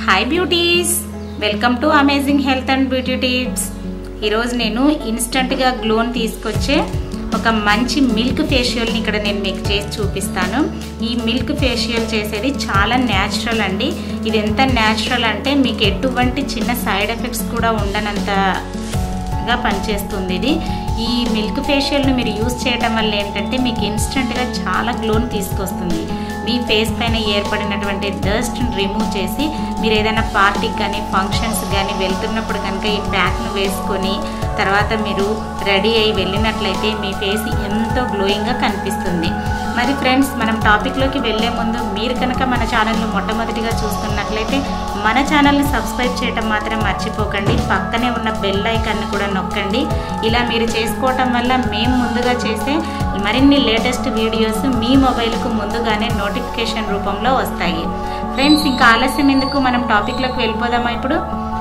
hi beauties welcome to amazing health and beauty tips ఈరోజు నేను ఇన్స్టంట్గా గ్లోన్ తీసుకొచ్చే ఒక మంచి మిల్క్ ఫేషియల్ని ఇక్కడ నేను మీకు చేసి చూపిస్తాను ఈ మిల్క్ ఫేషియల్ చేసేది చాలా న్యాచురల్ అండి ఇది ఎంత న్యాచురల్ అంటే మీకు ఎటువంటి చిన్న సైడ్ ఎఫెక్ట్స్ కూడా ఉండనంత గా పనిచేస్తుంది ఇది ఈ మిల్క్ ఫేషియల్ని మీరు యూస్ చేయడం వల్ల ఏంటంటే మీకు ఇన్స్టెంట్గా చాలా గ్లోని తీసుకొస్తుంది మీ ఫేస్ పైన ఏర్పడినటువంటి డస్ట్ని రిమూవ్ చేసి మీరు ఏదైనా పార్టీకి కానీ ఫంక్షన్స్ కానీ వెళ్తున్నప్పుడు కనుక ఈ ప్యాక్ను వేసుకొని తర్వాత మీరు రెడీ అయి వెళ్ళినట్లయితే మీ ఫేస్ ఎంతో గ్లోయింగ్గా కనిపిస్తుంది మరి ఫ్రెండ్స్ మనం టాపిక్లోకి వెళ్ళే ముందు మీరు కనుక మన ఛానల్ను మొట్టమొదటిగా చూస్తున్నట్లయితే మన ఛానల్ని సబ్స్క్రైబ్ చేయడం మాత్రం మర్చిపోకండి పక్కనే ఉన్న బెల్ ఐకాన్ని కూడా నొక్కండి ఇలా మీరు చేసుకోవటం వల్ల మేము ముందుగా చేసే మరిన్ని లేటెస్ట్ వీడియోస్ మీ మొబైల్కు ముందుగానే నోటిఫికేషన్ రూపంలో వస్తాయి ఫ్రెండ్స్ ఇంకా ఆలస్యం ఎందుకు మనం టాపిక్లోకి వెళ్ళిపోదామా ఇప్పుడు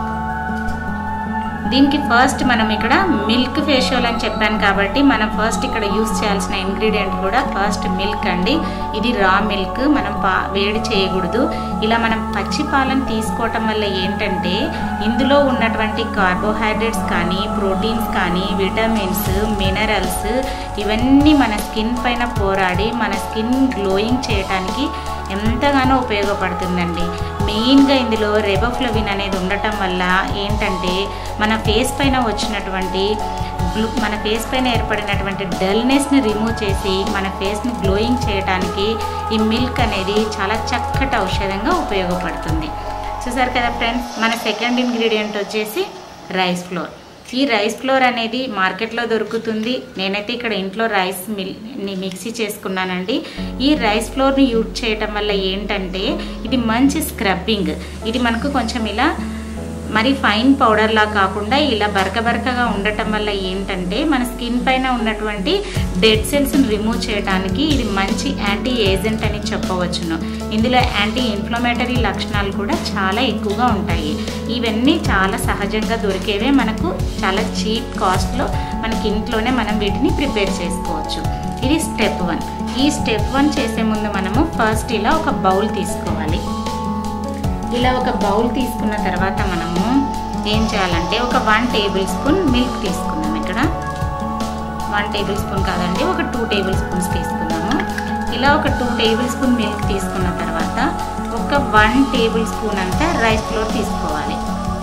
దీనికి ఫస్ట్ మనం ఇక్కడ మిల్క్ ఫేషియల్ అని చెప్పాను కాబట్టి మనం ఫస్ట్ ఇక్కడ యూస్ చేయాల్సిన ఇంగ్రీడియంట్ కూడా ఫస్ట్ మిల్క్ అండి ఇది రా మిల్క్ మనం పా వేడి చేయకూడదు ఇలా మనం పచ్చి పాలను తీసుకోవటం వల్ల ఏంటంటే ఇందులో ఉన్నటువంటి కార్బోహైడ్రేట్స్ కానీ ప్రోటీన్స్ కానీ విటమిన్స్ మినరల్స్ ఇవన్నీ మన స్కిన్ పైన పోరాడి మన స్కిన్ గ్లోయింగ్ చేయడానికి ఎంతగానో ఉపయోగపడుతుందండి మెయిన్గా ఇందులో రెబోఫ్లవిన్ అనేది ఉండటం వల్ల ఏంటంటే మన ఫేస్ పైన వచ్చినటువంటి గ్లూ మన ఫేస్ పైన ఏర్పడినటువంటి డల్నెస్ని రిమూవ్ చేసి మన ఫేస్ని గ్లోయింగ్ చేయడానికి ఈ మిల్క్ అనేది చాలా చక్కటి ఔషధంగా ఉపయోగపడుతుంది చూసారు కదా ఫ్రెండ్స్ మన సెకండ్ ఇంగ్రీడియంట్ వచ్చేసి రైస్ ఫ్లోర్ ఈ రైస్ ఫ్లోర్ అనేది మార్కెట్లో దొరుకుతుంది నేనైతే ఇక్కడ ఇంట్లో రైస్ మిల్ మిక్సీ చేసుకున్నానండి ఈ రైస్ ఫ్లోర్ని యూజ్ చేయటం వల్ల ఏంటంటే ఇది మంచి స్క్రబ్బింగ్ ఇది మనకు కొంచెం ఇలా మరి ఫైన్ పౌడర్లా కాకుండా ఇలా బరక బరకగా ఉండటం వల్ల ఏంటంటే మన స్కిన్ పైన ఉన్నటువంటి డెడ్ సెల్స్ని రిమూవ్ చేయడానికి ఇది మంచి యాంటీ ఏజెంట్ అని చెప్పవచ్చును ఇందులో యాంటీ ఇన్ఫ్లమేటరీ లక్షణాలు కూడా చాలా ఎక్కువగా ఉంటాయి ఇవన్నీ చాలా సహజంగా దొరికేవే మనకు చాలా చీప్ కాస్ట్లో మనకి ఇంట్లోనే మనం వీటిని ప్రిపేర్ చేసుకోవచ్చు ఇది స్టెప్ వన్ ఈ స్టెప్ వన్ చేసే ముందు మనము ఫస్ట్ ఇలా ఒక బౌల్ తీసుకోవాలి ఇలా ఒక బౌల్ తీసుకున్న తర్వాత మనము ఏం చేయాలంటే ఒక వన్ టేబుల్ స్పూన్ మిల్క్ తీసుకుందాం ఇక్కడ వన్ టేబుల్ స్పూన్ కాదండి ఒక టూ టేబుల్ స్పూన్స్ తీసుకున్నాము ఇలా ఒక టూ టేబుల్ స్పూన్ మిల్క్ తీసుకున్న తర్వాత ఒక వన్ టేబుల్ స్పూన్ అంతా రైస్ ఫ్లోర్ తీసుకోవాలి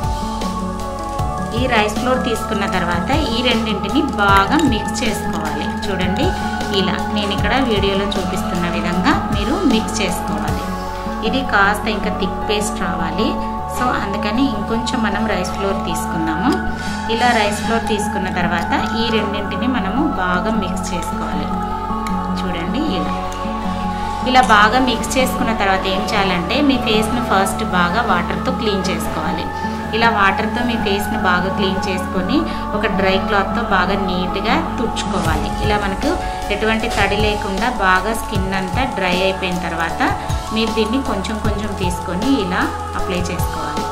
ఈ రైస్ ఫ్లోర్ తీసుకున్న తర్వాత ఈ రెండింటిని బాగా మిక్స్ చేసుకోవాలి చూడండి ఇలా నేను ఇక్కడ వీడియోలో చూపిస్తున్న విధంగా మీరు మిక్స్ చేసుకోవాలి ఇది కాస్త ఇంకా థిక్ పేస్ట్ రావాలి సో అందుకని ఇంకొంచెం మనం రైస్ ఫ్లోర్ తీసుకుందాము ఇలా రైస్ ఫ్లోర్ తీసుకున్న తర్వాత ఈ రెండింటిని మనము బాగా మిక్స్ చేసుకోవాలి చూడండి ఇలా ఇలా బాగా మిక్స్ చేసుకున్న తర్వాత ఏం చేయాలంటే మీ ఫేస్ని ఫస్ట్ బాగా వాటర్తో క్లీన్ చేసుకోవాలి ఇలా వాటర్తో మీ ఫేస్ని బాగా క్లీన్ చేసుకొని ఒక డ్రై క్లాత్తో బాగా నీట్గా తుడుచుకోవాలి ఇలా మనకు ఎటువంటి తడి లేకుండా బాగా స్కిన్ అంతా డ్రై అయిపోయిన తర్వాత మీరు దీన్ని కొంచెం కొంచెం తీసుకొని ఇలా అప్లై చేసుకోవాలి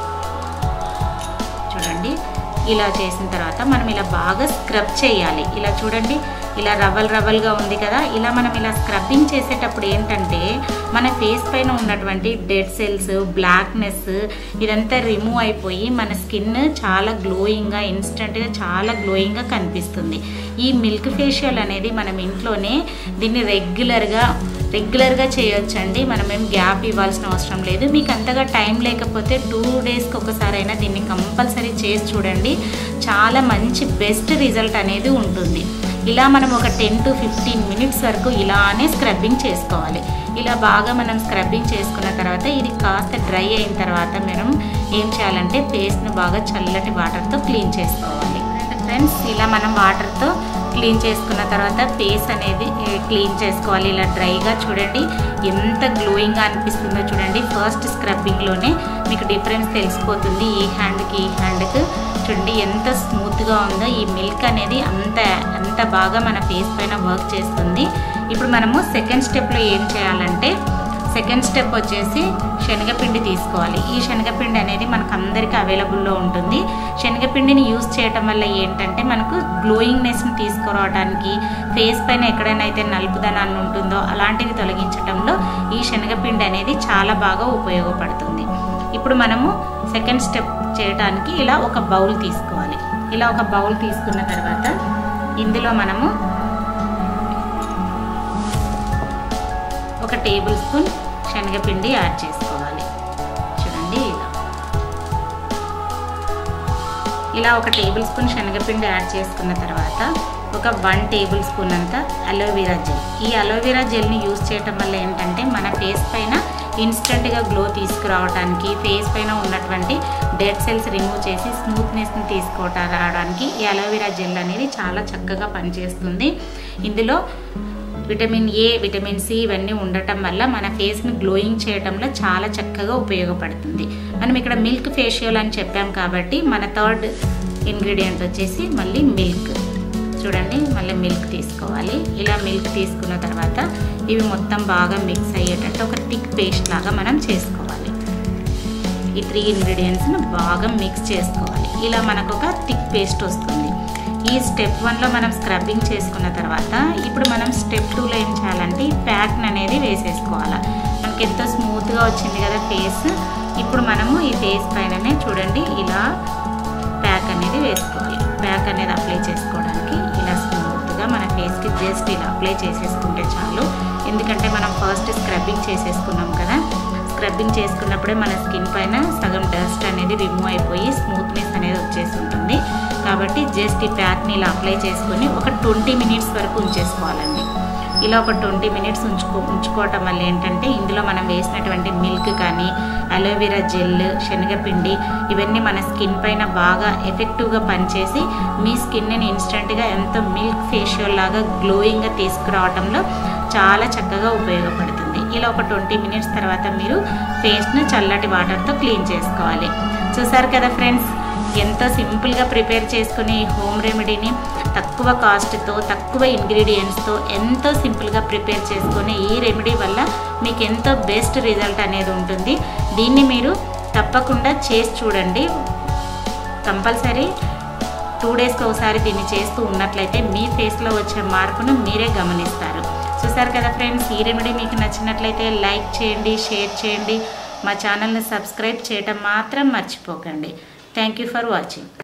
చూడండి ఇలా చేసిన తర్వాత మనం ఇలా బాగా స్క్రబ్ చేయాలి ఇలా చూడండి ఇలా రవ్వల్ రవ్వల్గా ఉంది కదా ఇలా మనం ఇలా స్క్రబ్బింగ్ చేసేటప్పుడు ఏంటంటే మన ఫేస్ పైన ఉన్నటువంటి డెడ్ సెల్స్ బ్లాక్నెస్ ఇదంతా రిమూవ్ అయిపోయి మన స్కిన్ చాలా గ్లోయింగ్గా ఇన్స్టెంట్గా చాలా గ్లోయింగ్గా కనిపిస్తుంది ఈ మిల్క్ ఫేషియల్ అనేది మనం ఇంట్లోనే దీన్ని రెగ్యులర్గా రెగ్యులర్గా చేయొచ్చండి మనం ఏం గ్యాప్ ఇవ్వాల్సిన అవసరం లేదు మీకు అంతగా టైం లేకపోతే టూ డేస్కి ఒకసారైనా దీన్ని కంపల్సరీ చేసి చూడండి చాలా మంచి బెస్ట్ రిజల్ట్ అనేది ఉంటుంది ఇలా మనం ఒక టెన్ టు ఫిఫ్టీన్ మినిట్స్ వరకు ఇలానే స్క్రబ్బింగ్ చేసుకోవాలి ఇలా బాగా మనం స్క్రబ్బింగ్ చేసుకున్న తర్వాత ఇది కాస్త డ్రై అయిన తర్వాత మనం ఏం చేయాలంటే ఫేస్ను బాగా చల్లటి వాటర్తో క్లీన్ చేసుకోవాలి ఫ్రెండ్స్ ఇలా మనం వాటర్తో క్లీన్ చేసుకున్న తర్వాత ఫేస్ అనేది క్లీన్ చేసుకోవాలి ఇలా డ్రైగా చూడండి ఎంత గ్లోయింగ్గా అనిపిస్తుందో చూడండి ఫస్ట్ స్క్రబ్బింగ్లోనే మీకు డిఫరెన్స్ తెలిసిపోతుంది ఈ హ్యాండ్కి ఈ హ్యాండ్కి చూడండి ఎంత స్మూత్గా ఉందో ఈ మిల్క్ అనేది అంత అంత బాగా మన ఫేస్ పైన వర్క్ చేస్తుంది ఇప్పుడు మనము సెకండ్ స్టెప్లో ఏం చేయాలంటే సెకండ్ స్టెప్ వచ్చేసి శనగపిండి తీసుకోవాలి ఈ శనగపిండి అనేది మనకు అందరికీ అవైలబుల్లో ఉంటుంది శనగపిండిని యూస్ చేయటం వల్ల ఏంటంటే మనకు గ్లోయింగ్నెస్ని తీసుకురావడానికి ఫేస్ పైన ఎక్కడైనా అయితే నలుపుదనాన్ని ఉంటుందో అలాంటివి తొలగించడంలో ఈ శనగపిండి అనేది చాలా బాగా ఉపయోగపడుతుంది ఇప్పుడు మనము సెకండ్ స్టెప్ చేయడానికి ఇలా ఒక బౌల్ తీసుకోవాలి ఇలా ఒక బౌల్ తీసుకున్న తర్వాత ఇందులో మనము ఒక టేబుల్ స్పూన్ శనగపిండి యాడ్ చేసుకోవాలి చూడండి ఇలా ఇలా ఒక టేబుల్ స్పూన్ శనగపిండి యాడ్ చేసుకున్న తర్వాత ఒక వన్ టేబుల్ స్పూన్ అంత అలోవెరా జెల్ ఈ అలోవెరా జెల్ని యూస్ చేయటం వల్ల ఏంటంటే మన ఫేస్ పైన ఇన్స్టెంట్గా గ్లో తీసుకురావడానికి ఫేస్ పైన ఉన్నటువంటి డెడ్ సెల్స్ రిమూవ్ చేసి స్మూత్నెస్ని తీసుకోవటం రావడానికి ఈ అలోవెరా జెల్ అనేది చాలా చక్కగా పనిచేస్తుంది ఇందులో విటమిన్ ఏ విటమిన్ సి ఇవన్నీ ఉండటం వల్ల మన ఫేస్ని గ్లోయింగ్ చేయడంలో చాలా చక్కగా ఉపయోగపడుతుంది మనం ఇక్కడ మిల్క్ ఫేషియల్ అని చెప్పాం కాబట్టి మన థర్డ్ ఇంగ్రీడియంట్ వచ్చేసి మళ్ళీ మిల్క్ చూడండి మళ్ళీ మిల్క్ తీసుకోవాలి ఇలా మిల్క్ తీసుకున్న తర్వాత ఇవి మొత్తం బాగా మిక్స్ అయ్యేటట్టు ఒక థిక్ పేస్ట్ లాగా మనం చేసుకోవాలి ఈ త్రీ ఇంగ్రీడియంట్స్ని బాగా మిక్స్ చేసుకోవాలి ఇలా మనకు ఒక థిక్ పేస్ట్ వస్తుంది ఈ స్టెప్ వన్లో మనం స్క్రబ్బింగ్ చేసుకున్న తర్వాత ఇప్పుడు మనం స్టెప్ టూలో ఏం చేయాలంటే ఈ ప్యాక్ని అనేది వేసేసుకోవాలి మనకి ఎంతో స్మూత్గా వచ్చింది కదా ఫేస్ ఇప్పుడు మనము ఈ ఫేస్ పైననే చూడండి ఇలా ప్యాక్ అనేది వేసుకోవాలి ప్యాక్ అనేది అప్లై చేసుకోవడానికి ఇలా స్మూత్గా మన ఫేస్కి జస్ట్ ఇలా అప్లై చేసేసుకుంటే చాలు ఎందుకంటే మనం ఫస్ట్ స్క్రబ్బింగ్ చేసేసుకున్నాం కదా స్క్రబ్బింగ్ చేసుకున్నప్పుడే మన స్కిన్ పైన సగం డస్ట్ అనేది రిమూవ్ అయిపోయి స్మూత్నెస్ అనేది వచ్చేసి ఉంటుంది కాబట్టి జస్ట్ ఈ ప్యాక్ని ఇలా అప్లై చేసుకొని ఒక ట్వంటీ మినిట్స్ వరకు ఉంచేసుకోవాలండి ఇలా ఒక ట్వంటీ మినిట్స్ ఉంచుకో ఉంచుకోవటం వల్ల ఏంటంటే ఇందులో మనం వేసినటువంటి మిల్క్ కానీ అలోవెరా జెల్ శనగపిండి ఇవన్నీ మన స్కిన్ పైన బాగా ఎఫెక్టివ్గా పనిచేసి మీ స్కిన్ని ఇన్స్టెంట్గా ఎంతో మిల్క్ ఫేషియల్ లాగా గ్లోయింగ్గా తీసుకురావడంలో చాలా చక్కగా ఉపయోగపడుతుంది ఇలా ఒక ట్వంటీ మినిట్స్ తర్వాత మీరు ఫేస్ను చల్లటి వాటర్తో క్లీన్ చేసుకోవాలి చూసారు కదా ఫ్రెండ్స్ ఎంతో సింపుల్గా ప్రిపేర్ చేసుకుని ఈ హోమ్ రెమెడీని తక్కువ కాస్ట్తో తక్కువ ఇంగ్రీడియంట్స్తో ఎంతో సింపుల్గా ప్రిపేర్ చేసుకుని ఈ రెమెడీ వల్ల మీకు ఎంతో బెస్ట్ రిజల్ట్ అనేది ఉంటుంది దీన్ని మీరు తప్పకుండా చేసి చూడండి కంపల్సరీ టూ డేస్కి ఒకసారి దీన్ని చేస్తూ ఉన్నట్లయితే మీ ఫేస్లో వచ్చే మార్పును మీరే గమనిస్తారు చూసారు కదా ఫ్రెండ్స్ ఈ రెమెడీ మీకు నచ్చినట్లయితే లైక్ చేయండి షేర్ చేయండి మా ఛానల్ని సబ్స్క్రైబ్ చేయటం మాత్రం మర్చిపోకండి థ్యాంక్ యూ ఫర్ వాచింగ్